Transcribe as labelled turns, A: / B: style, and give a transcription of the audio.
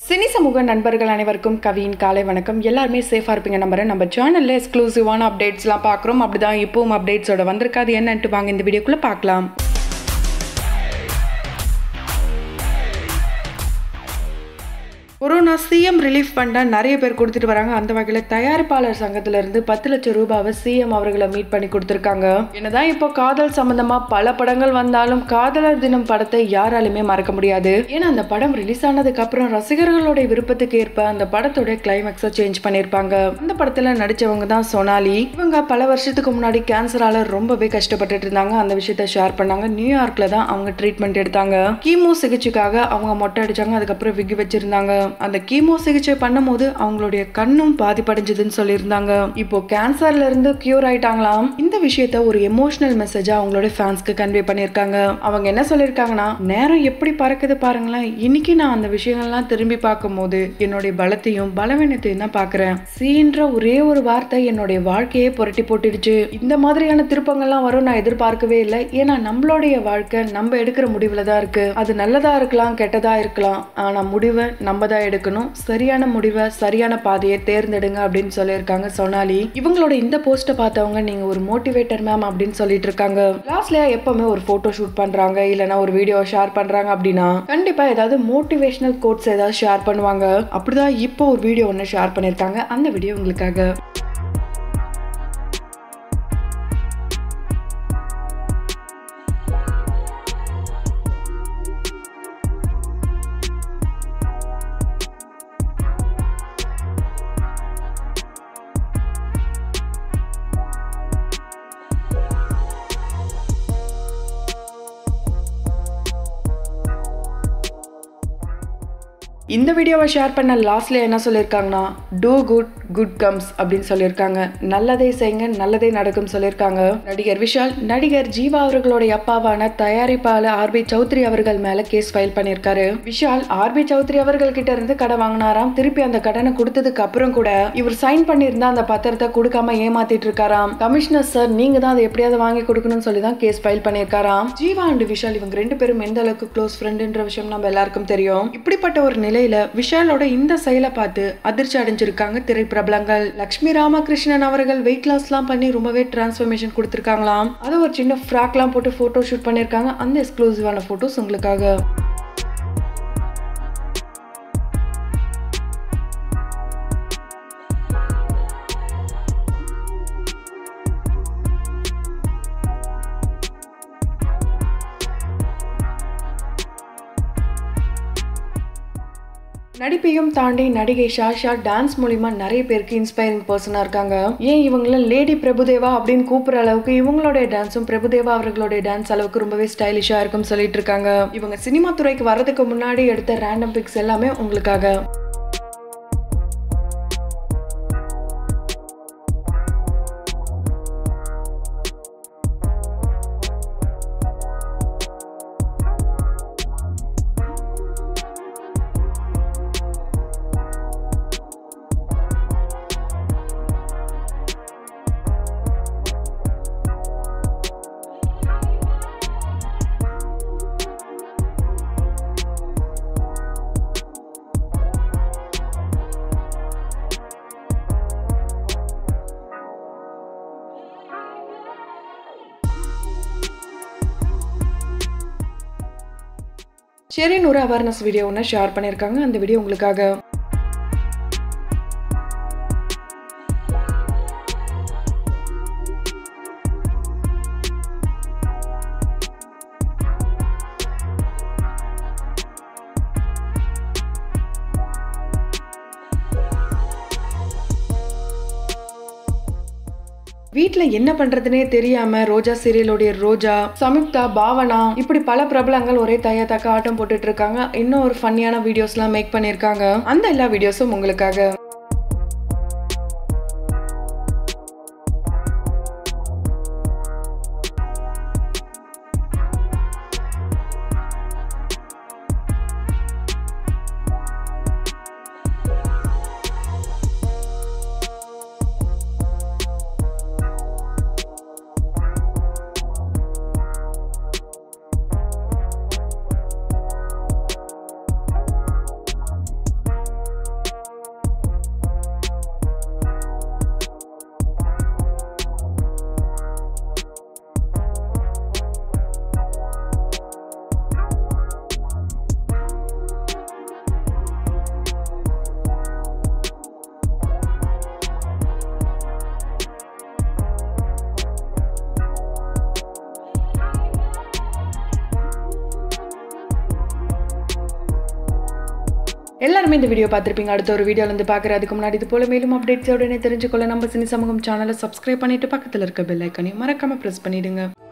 A: cine சமூக நண்பர்கள் அனைவருக்கும் கவியின் காலை வணக்கம் எல்லாருமே சேஃபாக இருப்பீங்க நம்புறேன் நம்ம சேனலில் எக்ஸ்க்ளூசிவான அப்டேட்ஸ்லாம் பார்க்குறோம் அப்படிதான் இப்பவும் அப்டேட்ஸோட வந்திருக்காது என்னன்ட்டு வாங்க இந்த வீடியோக்குள்ளே பார்க்கலாம் கொரோனா சிஎம் ரிலீஃப் ஃபண்டை நிறைய பேர் கொடுத்துட்டு வராங்க அந்த வகையில் தயாரிப்பாளர் சங்கத்திலிருந்து பத்து லட்சம் ரூபாவை சிஎம் அவர்களை மீட் பண்ணி கொடுத்துருக்காங்க என்னதான் இப்போ காதல் சம்பந்தமா பல படங்கள் வந்தாலும் காதலர் தினம் படத்தை யாராலுமே மறக்க முடியாது ஏன்னா அந்த படம் ரிலீஸ் ஆனதுக்கு அப்புறம் ரசிகர்களுடைய விருப்பத்துக்கு ஏற்ப அந்த படத்தோட கிளைமேக்ஸை சேஞ்ச் பண்ணியிருப்பாங்க அந்த படத்துல நடிச்சவங்க தான் சோனாலி இவங்க பல வருஷத்துக்கு முன்னாடி கேன்சரால ரொம்பவே கஷ்டப்பட்டுட்டு இருந்தாங்க அந்த விஷயத்த ஷேர் பண்ணாங்க நியூயார்க்ல தான் அவங்க ட்ரீட்மெண்ட் எடுத்தாங்க கீமோ சிகிச்சைக்காக அவங்க மொட்டை அடிச்சாங்க அதுக்கப்புறம் விக்கி வச்சிருந்தாங்க அந்த கீமோ சிகிச்சை பண்ணும்போது அவங்களுடைய கண்ணும் பாதிப்படைஞ்சதுன்னு சொல்லியிருந்தாங்க இப்போ கேன்சர்ல இருந்து கியூர் ஆயிட்டாங்களாம் இந்த விஷயத்த ஒரு எமோஷனல் மெசேஜா அவங்களோட ஃபேன்ஸ்க்கு கன்வே பண்ணியிருக்காங்க அவங்க என்ன சொல்லியிருக்காங்கன்னா நேரம் எப்படி பறக்குது பாருங்களேன் இன்னைக்கு நான் அந்த விஷயங்கள்லாம் திரும்பி பார்க்கும்போது என்னுடைய பலத்தையும் பலவீனத்தையும் தான் பார்க்குறேன் சீன்ற ஒரே ஒரு வார்த்தை என்னுடைய வாழ்க்கையே புரட்டி போட்டுடுச்சு இந்த மாதிரியான திருப்பங்கள்லாம் வரும் நான் எதிர்பார்க்கவே இல்லை ஏன்னா நம்மளுடைய வாழ்க்கை நம்ம எடுக்கிற முடிவுல தான் இருக்கு அது நல்லதா இருக்கலாம் கெட்டதா இருக்கலாம் ஆனா முடிவை நம்ம தான் எடுக்கணும் சரியான முடிவை சரியான பாதையை தேர்ந்தெடுங்க அப்படின்னு சொல்லியிருக்காங்க சோனாலி இவங்களோட இந்த போஸ்ட்டை பார்த்தவங்க நீங்க ஒரு மோட்டிவேட்டர் மேம் அப்படின்னு சொல்லிட்டு இருக்காங்க லாஸ்ட்ல எப்பவுமே ஒரு போட்டோ ஷூட் பண்றாங்க இல்லைன்னா ஒரு வீடியோ ஷேர் பண்றாங்க அப்படின்னா கண்டிப்பா ஏதாவது மோட்டிவேஷனல் கோட்ஸ் ஏதாவது ஷேர் பண்ணுவாங்க அப்படிதான் இப்போ ஒரு வீடியோ ஒன்று ஷேர் பண்ணியிருக்காங்க அந்த வீடியோ உங்களுக்காக இந்த வீடியோவை ஷேர் பண்ண லாஸ்ட்ல என்ன சொல்லியிருக்காங்கன்னா டூ குட் குட் கம்ஸ் அப்படின்னு சொல்லியிருக்காங்க நல்லதே செய்யுங்க நல்லதே நடக்கும் சொல்லியிருக்காங்க நடிகர் விஷால் நடிகர் ஜீவா அவர்களுடைய அப்பாவான தயாரிப்பாளர் ஆர்பி சௌத்ரி அவர்கள் மேல கேஸ் ஃபைல் பண்ணியிருக்காரு விஷால் ஆர்பி சௌத்ரி அவர்கள் கிட்ட இருந்து கடை வாங்கினாராம் திருப்பி அந்த கடனை கொடுத்ததுக்கு அப்புறம் கூட இவர் சைன் பண்ணியிருந்தா அந்த பத்திரத்தை கொடுக்காம ஏமாத்திட்டு இருக்காராம் கமிஷனர் சார் நீங்க தான் அதை எப்படியாவது வாங்கி கொடுக்கணும்னு சொல்லி தான் கேஸ் ஃபைல் பண்ணியிருக்காராம் ஜீவா அண்ட் விஷால் இவங்க ரெண்டு பேரும் எந்த அளவுக்கு க்ளோஸ் ஃப்ரெண்டுன்ற விஷயம் நம்ம எல்லாருக்கும் தெரியும் இப்படிப்பட்ட ஒரு நிலையில விஷாலோட இந்த செயலை பார்த்து அதிர்ச்சி அடைஞ்சிருக்காங்க திரைப்பிரபலங்கள் லக்ஷ்மி ராமகிருஷ்ணன் அவர்கள் வெயிட் லாஸ்லாம் பண்ணி ரொம்பவே டிரான்ஸ்ஃபர்மேஷன் கொடுத்துருக்காங்களாம் அது ஒரு சின்ன ஃப்ராக்லாம் போட்டு ஃபோட்டோ ஷூட் பண்ணியிருக்காங்க அந்த எக்ஸ்க்ளூசிவான ஃபோட்டோஸ் உங்களுக்காக நடிப்பையும் தாண்டி நடிகை ஷாஷா டான்ஸ் மூலிமா நிறைய பேருக்கு இன்ஸ்பைரிங் பர்சனாக இருக்காங்க ஏன் இவங்கள லேடி பிரபுதேவா அப்படின்னு கூப்பிட்ற அளவுக்கு இவங்களுடைய டான்ஸும் பிரபுதேவா அவர்களுடைய டான்ஸ் அளவுக்கு ரொம்பவே ஸ்டைலிஷாக இருக்கும்னு சொல்லிட்டு இருக்காங்க இவங்க சினிமா துறைக்கு வர்றதுக்கு முன்னாடி எடுத்த ரேண்டம் பிக்ஸ் எல்லாமே உங்களுக்காக ஷெரின் ஒரு அவேர்னஸ் வீடியோ ஒன்று ஷேர் பண்ணியிருக்காங்க அந்த வீடியோ உங்களுக்காக வீட்ல என்ன பண்றதுனே தெரியாம ரோஜா சீரியலோடைய ரோஜா சமிப்தா பாவனா இப்படி பல பிரபலங்கள் ஒரே தைய தக்க ஆட்டம் போட்டுட்டு இருக்காங்க இன்னும் ஒரு ஃபன்னியான வீடியோஸ்லாம் மேக் பண்ணியிருக்காங்க அந்த எல்லா வீடியோஸும் உங்களுக்காக எல்லாருமே இந்த வீடியோ பார்த்துருப்பீங்க அடுத்த ஒரு வீடியோல இருந்து பார்க்குறதுக்கு முன்னாடி இது போல மேலும் அப்டேட்ஸ் உடனே தெரிஞ்சுக்கொள்ள நம்ம சினி சமூகம் சேனலை சப்ஸ்கிரைப் பண்ணிட்டு பக்கத்தில் இருக்க பெல் ஐக்கனையும் மறக்காம ப்ரெஸ் பண்ணிடுங்க